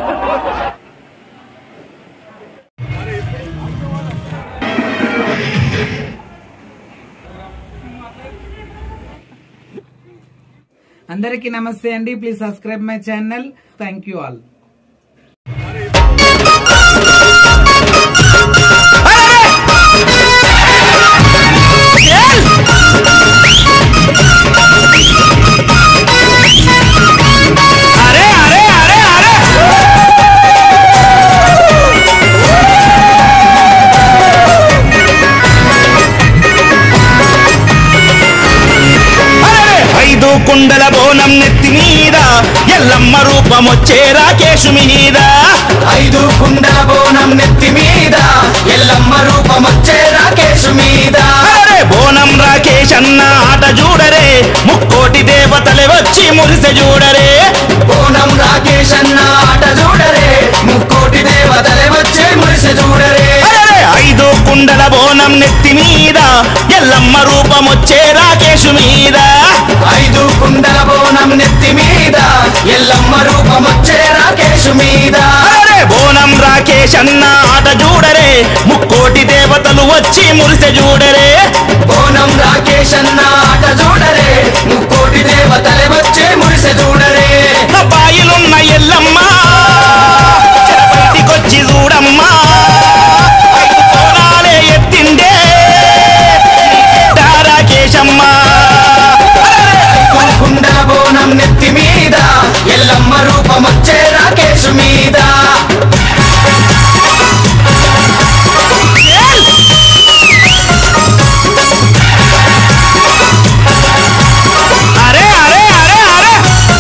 అందరికీ నమస్తే అండి please subscribe my channel thank you all అరే అరే అరే అరే అరే! ఐదు కుండల బోనం నెత్తి మీద ఎల్లమ్మ రూపం వచ్చే రాకేశు మీద ఐదు కుండల బోనం నెత్తి మీద ఎల్లమ్మ రూపం వచ్చే రాకేశు మీద అరే బోనం రాకేష్ అన్న ఆట చూడరే ముక్కోటి దేవతలే వచ్చి మురిసె చూడరే బోనం రాకేష్ అన్న ఆట చూడరే ముక్కోటి దేవతలే వచ్చే మురిసె చూడరే అరే! ఐదు కుండల బోనం నెత్తి మీద ఎల్లమ్మ రూపం వచ్చే రాకేశు మీద ఐదు కుండల బోనం నెత్తి మీద ఎల్లమ్మ రూపం వచ్చే రాకేశు మీద అరే బోనం రాకేష్ అన్న ఆట చూడరే ముక్కోటి దేవతలు వచ్చి మురిసె చూడరే బోనం రాకేష్ అన్న ఆట చూడరే ముక్కోటి దేవతలే వచ్చే మురిసె చూడరే నా బాయిలున్న ఎల్లమ్మ జర బయటికొచ్చి చూడమ్మా ఐదు కోణాలే ఎత్తిండే దా రాకేశమ్మ ఐదు కుండల బోనం నెత్తి మీద ఎల్లమ్మ రూపం వచ్చే రాకేశు మీద అరే అరే అరే అరే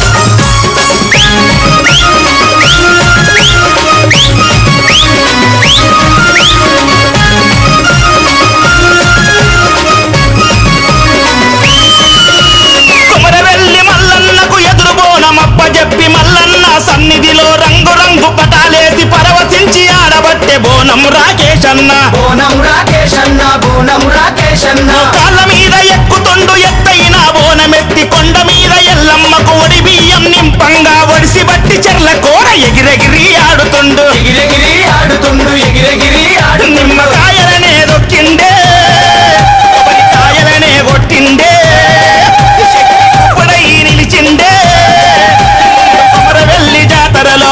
కుమరవెల్లి మల్లన్నకు ఎదురు బోనమప్ప చెప్పి మల్లన్న సన్నిధిలో రంగు రంగు పటాలేసి పరవశించి ఆడబట్టే బోనం రాకేశన్న బోనం రాకేష్ అన్న బోనం రాకేష్ అన్న కాళ్ళ మీద ఎక్కుతుండు ఎత్తైన బోనమెత్తి కొండ మీద ఎల్లమ్మకు ఒడి బియ్యం నింపంగా ఒడిసి బట్టి చెర్ల కూర ఎగిరెగిరి ఆడుతుండు ఎగిరెగిరి ఆడుతుండు ఎగిరెగిరి ఆడుతుండు నిమ్మకాయలనే దొక్కిండే కొబ్బరికాయలనే కొట్టిండే శక్తిపడై నిలిచిండే కుమరవెల్లి జాతరలో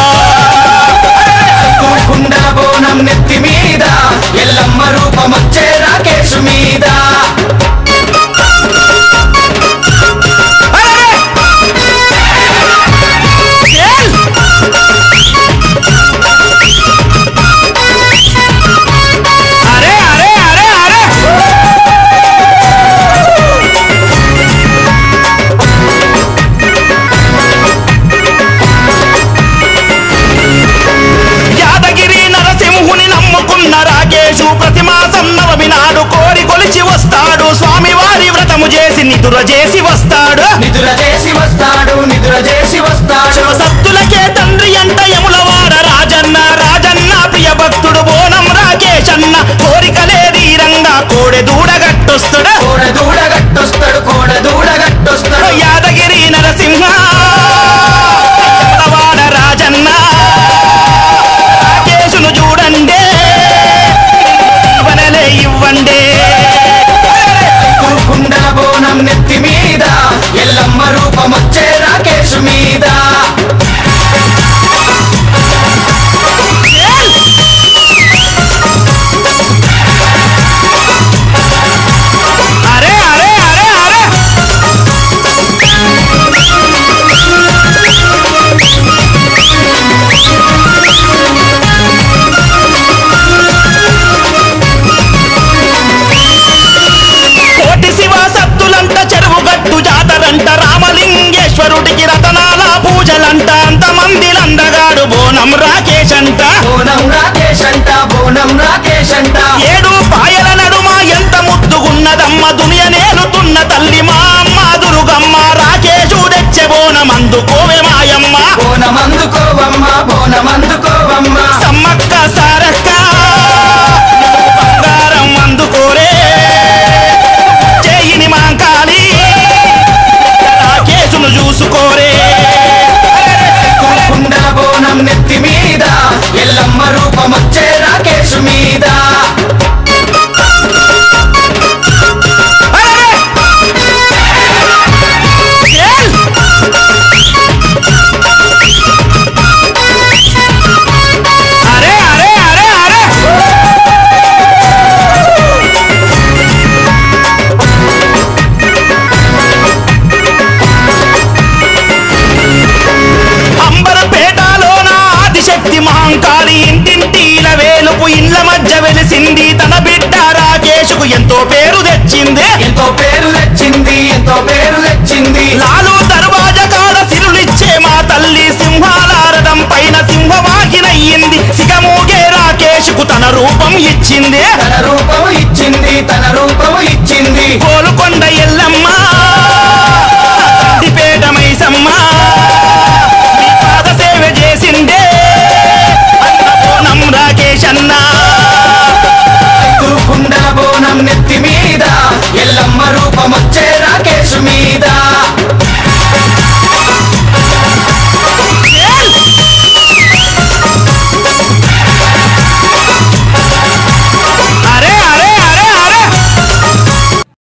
కుండల బోనం నెత్తి మీద ఎల్లమ్మ రూపం వచ్చే రాకేష్ మీద అరే! ఏల్! అరే అరే అరే అరే యాదగిరి నరసింహుని నమ్ముకున్న రాకేశు ప్రతి మాసం నవమి నాడు కోరి కొలిచి వస్తాడు స్వామివారి వ్రతము చేసి నిదుర చేసి వస్తాడు నిదుర చేసి వస్తాడు నిదుర చేసి వస్తాడు శివసత్తులకే తండ్రి అంట యములవాడ రాజన్న రాజన్న ప్రియ భక్తుడు బోనం రాకేశన్న కోరికలే ధీరంగా కోడె దూడగట్టొస్తుడు కోడ దూడ గట్టొస్తాడు కోడ దూడ గట్టొస్తాడు యాదగిరి నరసింహ యములవాడ రాజన్న రాకేశును చూడండి జీవనలే ఇవ్వండి కుండల బోనం నెత్తి మీద ఎల్లమ్మ రూపం వచ్చే రాకేష్ మీద అరే అరే అరే అరే కోటి శివ సత్తులంట చెరువు గట్టు జాతరంట రామలింగేశ్వరుడికి రతనాల పూజలంట అంతమందిలందగాడు బోనం రాకేశ్ అంట బోనం రాకేష్ అంట బోనం రాకేష్ అంట ఏడు పాయల నడుమ ఎంత ముద్దుగున్నదమ్మ దునియ నేలుతున్న తల్లి మా అమ్మ దురుగమ్మ రాకేశు తెచ్చే బోనం అందుకోవే మాయమ్మ బోనం అందుకోవమ్మ బోనం అందుకోవమ్మ సమ్మక్క సారక్క బంగారం అందుకోరే చేయిని మాంకాలి రాకేశును చూసుకోరే కుండల బోనం నెత్తి మీద మాంకాళి ఇంటింటిల వేలుపు ఇండ్ల మధ్య వెలిసింది తన బిడ్డ రాకేషుకు ఎంతో పేరు తెచ్చింది ఎంతో పేరు తెచ్చింది ఎంతో పేరు తెచ్చింది లాలు దర్వాజ కాడ సిరులిచ్చే మా తల్లి సింహాలారడం పైన సింహవాహినయ్యింది సిగమూగే రాకేషుకు తన రూపం ఇచ్చింది తన రూపము ఇచ్చింది తన రూపము ఇచ్చింది కోలుకొండ ఎల్లమ్మ కందిపేట మైసమ్మ మీ పాద సేవ చేసిందే అన్నపూర్ణం రాకేష్ అన్నా ఐదు కుండల బోనం నెత్తి మీద ఎల్లమ్మ రూపమొచ్చే రాకేశు మీద